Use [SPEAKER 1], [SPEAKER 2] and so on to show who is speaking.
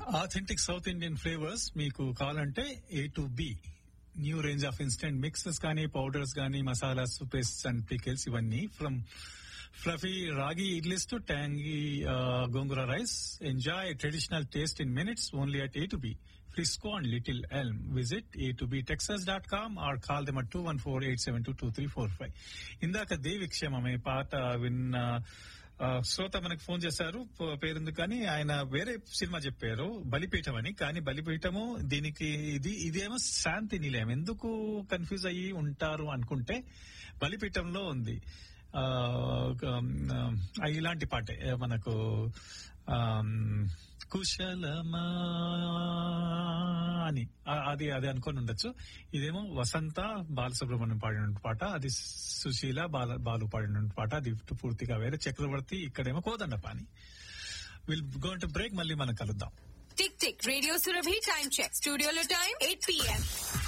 [SPEAKER 1] Authentic south Indian flavours మీకు కావాలంటే A to B new range of instant mixes కానీ powders కానీ masalas pastes and pickles ఇవన్నీ from fluffy ragi idlis to tangy gongura rice enjoy traditional taste in minutes only at A to B Frisco and Little Elm. Visit a2btexas.com or call them at 214-872-2345. ఇందాక దేవి క్షేమమే పాట విన్న ఆ, శ్రోత మనకు ఫోన్ చేశారు ప- పేరుంది కానీ ఆయన వేరే సినిమా చెప్పారు బలిపీఠం అని కానీ బలిపీఠము దీనికి ఇది ఇదేమో శాంతి నిలయం ఎందుకు కన్ఫ్యూజ్ అయ్యి ఉంటారు అనుకుంటే బలిపీఠంలో ఉంది ఆ, ఆ, ఇలాంటి పాటే మనకు ఆమ్, కుశలమా అని ఆ- అది అది అనుకొని ఉండొచ్చు ఇదేమో వసంత బాలసుబ్రహ్మణ్యం పాడిన పాట అది సుశీల బాల బాలు పాడిన పాట అది పూర్తిగా వేరే చక్రవర్తి ఇక్కడేమో Kodandapani will gone to break మళ్ళీ మనం కలుద్దాం
[SPEAKER 2] tick tick radio Surabhi time check స్టూడియోలో టైం ఎయిట్ పిఎం